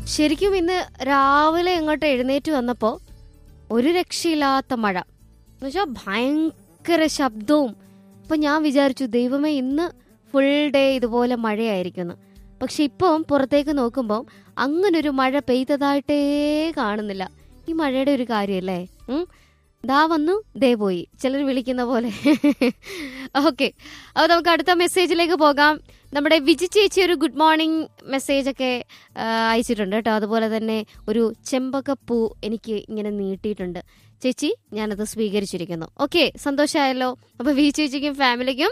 ശരിക്കും ഇന്ന് രാവിലെ ഇങ്ങോട്ട് എഴുന്നേറ്റ് വന്നപ്പോൾ ഒരു രക്ഷയില്ലാത്ത മഴ എന്നുവെച്ചാൽ ഭയങ്കര ശബ്ദവും അപ്പം ഞാൻ വിചാരിച്ചു ദൈവമേ ഇന്ന് ഫുൾ ഡേ ഇതുപോലെ മഴയായിരിക്കുന്നു പക്ഷെ ഇപ്പം പുറത്തേക്ക് നോക്കുമ്പോൾ അങ്ങനൊരു മഴ പെയ്തതായിട്ടേ കാണുന്നില്ല ഈ മഴയുടെ ഒരു കാര്യമല്ലേ ഉം? ദാ വന്നു ദേ പോയി ചിലർ വിളിക്കുന്ന പോലെ ഓക്കെ അപ്പോൾ നമുക്ക് അടുത്ത മെസ്സേജിലേക്ക് പോകാം നമ്മുടെ വിജി ചേച്ചി ഒരു ഗുഡ് മോർണിംഗ് മെസ്സേജ് ഒക്കെ ആ, അയച്ചിട്ടുണ്ട് കേട്ടോ അതുപോലെ തന്നെ ഒരു ചെമ്പകപ്പൂ എനിക്ക് ഇങ്ങനെ നീട്ടിയിട്ടുണ്ട് ചേച്ചി ഞാനത് സ്വീകരിച്ചിരിക്കുന്നു ഓക്കെ സന്തോഷമായല്ലോ അപ്പോൾ വി ചേച്ചിക്കും ഫാമിലിക്കും